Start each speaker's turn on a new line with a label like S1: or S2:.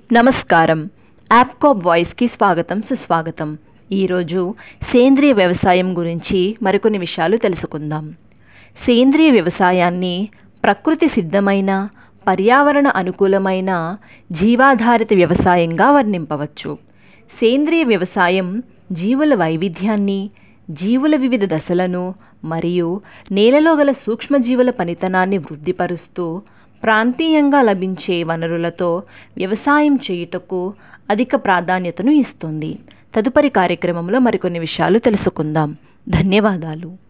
S1: నమస్కారం యాప్కాప్ వాయిస్కి స్వాగతం సుస్వాగతం ఈరోజు సేంద్రియ వ్యవసాయం గురించి మరికొన్ని విషయాలు తెలుసుకుందాం సేంద్రియ వ్యవసాయాన్ని ప్రకృతి సిద్ధమైన పర్యావరణ అనుకూలమైన జీవాధారిత వ్యవసాయంగా వర్ణింపవచ్చు సేంద్రియ వ్యవసాయం జీవుల వైవిధ్యాన్ని జీవుల వివిధ దశలను మరియు నేలలో గల సూక్ష్మజీవుల పనితనాన్ని వృద్ధిపరుస్తూ ప్రాంతీయంగా లభించే వనరులతో వ్యవసాయం చేయుటకు అధిక ప్రాధాన్యతను ఇస్తుంది తదుపరి కార్యక్రమంలో మరికొన్ని విషయాలు తెలుసుకుందాం ధన్యవాదాలు